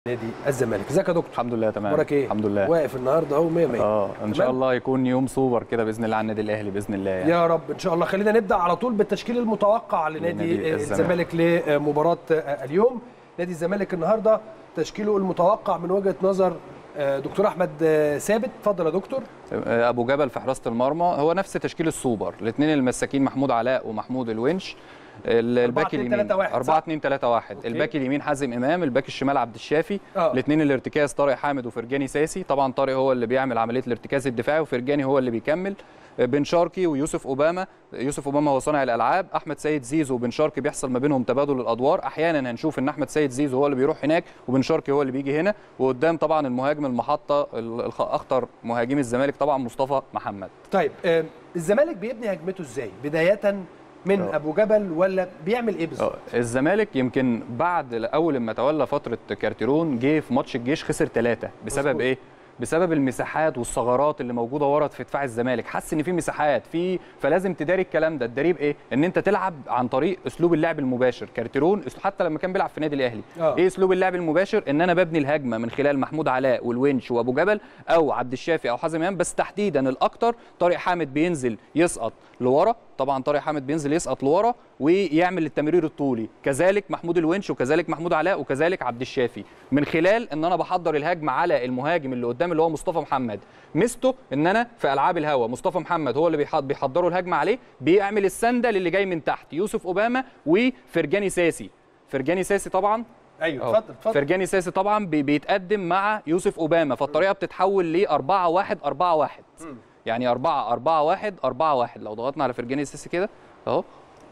نادي الزمالك ازيك يا دكتور الحمد لله تمام اخبارك ايه الحمد لله واقف النهارده اهو 100 100 اه ان شاء تمام؟ الله يكون يوم سوبر كده باذن الله على النادي الاهلي باذن الله يعني. يا رب ان شاء الله خلينا نبدا على طول بالتشكيل المتوقع لنادي لنادي الزمالك لمباراه اليوم نادي الزمالك النهارده تشكيله المتوقع من وجهه نظر دكتور احمد ثابت اتفضل يا دكتور ابو جبل في حراسه المرمى هو نفس تشكيل السوبر الاثنين المساكين محمود علاء ومحمود الونش الباك اليمين 4 2 3 1 الباك اليمين حازم امام الباك الشمال عبد الشافي آه. الاثنين الارتكاز طارق حامد وفرجاني ساسي طبعا طارق هو اللي بيعمل عمليه الارتكاز الدفاعي وفرجاني هو اللي بيكمل بن شرقي ويوسف اوباما يوسف اوباما هو صانع الالعاب احمد سيد زيزو وبن شرقي بيحصل ما بينهم تبادل الادوار احيانا هنشوف ان احمد سيد زيزو هو اللي بيروح هناك وبن شرقي هو اللي بيجي هنا وقدام طبعا المهاجم المحطه الاخطر مهاجم الزمالك طبعا مصطفى محمد طيب آه، الزمالك بيبني هجمته ازاي بدايه من آه. ابو جبل ولا بيعمل ايه بالظبط آه، الزمالك يمكن بعد اول ما تولى فتره كارتيرون جه في ماتش الجيش خسر ثلاثه بسبب مظبوط. ايه؟ بسبب المساحات والثغرات اللي موجوده ورا في دفاع الزمالك حس ان في مساحات في فلازم تداري الكلام ده الدريب ايه ان انت تلعب عن طريق اسلوب اللعب المباشر كارتيرون أس- حتى لما كان بيلعب في النادي الاهلي آه. ايه اسلوب اللعب المباشر ان انا ببني الهجمه من خلال محمود علاء والونش وابو جبل او عبد الشافي او حازم امام بس تحديدا الاكتر طارق حامد بينزل يسقط لورا طبعا طارق حامد بينزل يسقط لورا ويعمل التمرير الطولي كذلك محمود الونش وكذلك محمود علاء وكذلك عبد الشافي من خلال ان انا بحضر الهجمه على المهاجم اللي قدام اللي هو مصطفى محمد ميزته ان انا في العاب الهوا مصطفى محمد هو اللي بيحض- بيحضروا الهجمه عليه بيعمل السنده للي جاي من تحت يوسف اوباما وفرجاني ساسي فرجاني ساسي طبعا ايوه أهو. اتفضل اتفضل فرجاني ساسي طبعا بي- بيتقدم مع يوسف اوباما فالطريقه بتتحول ل 4 1 4 1 مم. يعني 4 4 1 4 1 لو ضغطنا على فرجاني ساسي كده اهو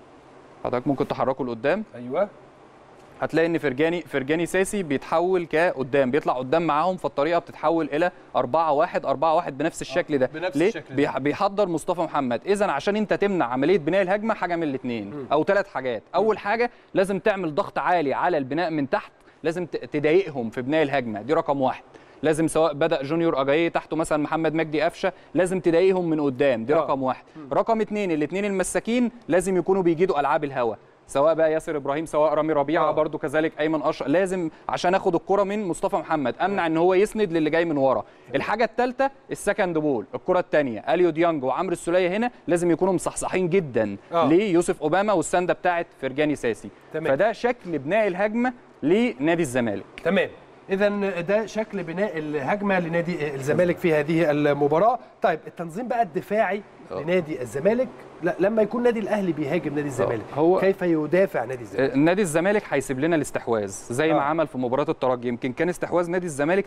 حضرتك ممكن تحركه لقدام ايوه هتلاقي ان فرجاني فرجاني ساسي بيتحول كقدام بيطلع قدام معاهم فالطريقه بتتحول الى 4 1 4 1 بنفس الشكل ده بنفس ليه الشكل ده. بيح- بيحضر مصطفى محمد اذا عشان انت تمنع عمليه بناء الهجمه حاجه من الاثنين او ثلاث حاجات اول حاجه لازم تعمل ضغط عالي على البناء من تحت لازم ت- تضايقهم في بناء الهجمه دي رقم واحد لازم سواء بدا جونيور اجاي تحته مثلا محمد مجدي قفشه لازم تضايقهم من قدام دي آه. رقم واحد رقم اثنين الاثنين المساكين لازم يكونوا بيجيدوا العاب الهوا سواء بقى ياسر ابراهيم سواء رامي ربيعه آه. برضو كذلك ايمن اشرف لازم عشان اخد الكره من مصطفى محمد امنع ان هو يسند للي جاي من ورا الحاجه الثالثه السكند بول الكره الثانيه اليو ديانج وعمرو السوليه هنا لازم يكونوا مصحصحين جدا آه. ليوسف اوباما والسنده بتاعه فرجاني ساسي تمام. فده شكل بناء الهجمه لنادي الزمالك تمام اذا ده شكل بناء الهجمه لنادي الزمالك في هذه المباراه طيب التنظيم بقى الدفاعي أه. لنادي الزمالك لا لما يكون نادي الاهلي بيهاجم نادي الزمالك هو- كيف يدافع نادي الزمالك نادي الزمالك هيسيب لنا الاستحواذ زي ما آه. عمل في مباراه الترجي يمكن كان استحواذ نادي الزمالك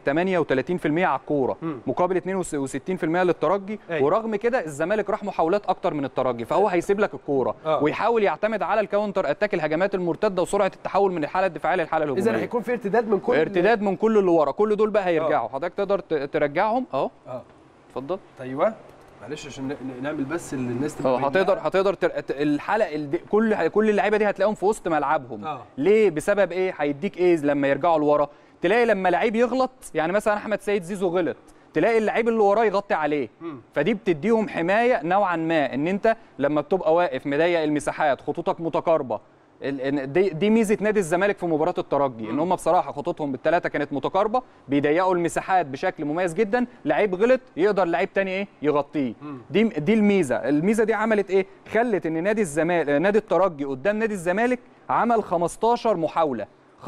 38% على الكوره مم. مقابل 62% للترجي أيوة. ورغم كده الزمالك راح محاولات اكتر من الترجي فهو هيسيب لك الكوره آه. ويحاول يعتمد على الكاونتر اتاك الهجمات المرتده وسرعه التحول من الحاله الدفاعيه للحاله الهجوميه اذا هيكون في ارتداد من كل ارتداد من كل اللي ورا كل دول بقى هيرجعوا حضرتك تقدر ت- ترجعهم اهو اه اتفضل ايوه معلش عشان ن- نعمل بس اللي الناس تبقى اه باينة. هتقدر هتقدر تر... ت- الحلقه الد... كل كل اللعيبه دي هتلاقيهم في وسط ملعبهم آه. ليه بسبب ايه هيديك ايه لما يرجعوا لورا تلاقي لما لعيب يغلط يعني مثلا احمد سيد زيزو غلط تلاقي اللعيب اللي وراه يغطي عليه مم. فدي بتديهم حمايه نوعا ما ان انت لما بتبقى واقف مضيق المساحات خطوطك متقاربه ال- إن- دي, دي ميزه نادي الزمالك في مباراه الترجي ان هم بصراحه خطوطهم بالثلاثه كانت متقاربه بيضيقوا المساحات بشكل مميز جدا لعيب غلط يقدر لعيب تاني ايه يغطيه دي دي الميزه الميزه دي عملت ايه خلت ان نادي الزمالك نادي الترجي قدام نادي الزمالك عمل 15 محاوله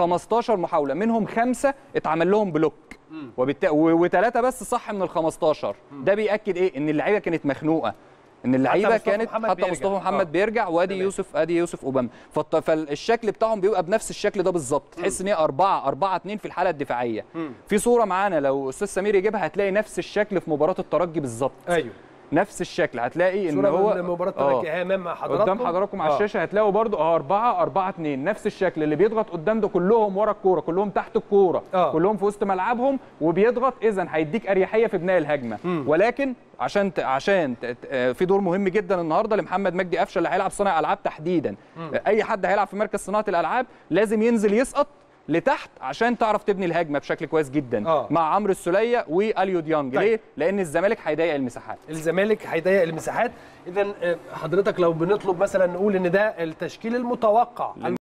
15 محاوله منهم خمسه اتعمل لهم بلوك وبالت... وثلاثه بس صح من ال 15 ده بياكد ايه ان اللعيبه كانت مخنوقه ان اللعيبه مصطفى كانت محمد حتى بيرجع. مصطفى محمد آه. بيرجع وادي تمام. يوسف ادي يوسف اوباما فالط- فالشكل بتاعهم بيبقى بنفس الشكل ده بالظبط تحس ان هي 4 4 2 في الحاله الدفاعيه مم. في صوره معانا لو استاذ سمير يجيبها هتلاقي نفس الشكل في مباراه الترجي بالظبط ايوه نفس الشكل هتلاقي ان صوره هو من مباراه آه. الترجي امام حضراتكم قدام حضراتكم على آه. الشاشه هتلاقوا برضو اه 4 4 2 نفس الشكل اللي بيضغط قدام ده كلهم ورا الكوره كلهم تحت الكوره آه. كلهم في وسط ملعبهم وبيضغط اذا هيديك اريحيه في بناء الهجمه مم. ولكن عشان ت... عشان ت... ت- آه، في دور مهم جدا النهارده لمحمد مجدي قفشه اللي هيلعب صانع العاب تحديدا آه، اي حد هيلعب في مركز صناعه الالعاب لازم ينزل يسقط لتحت عشان تعرف تبني الهجمه بشكل كويس جدا آه. مع عمرو السوليه واليو ديانج طيب. ليه لان الزمالك هيضيق المساحات الزمالك هيضيق المساحات اذا حضرتك لو بنطلب مثلا نقول ان ده التشكيل المتوقع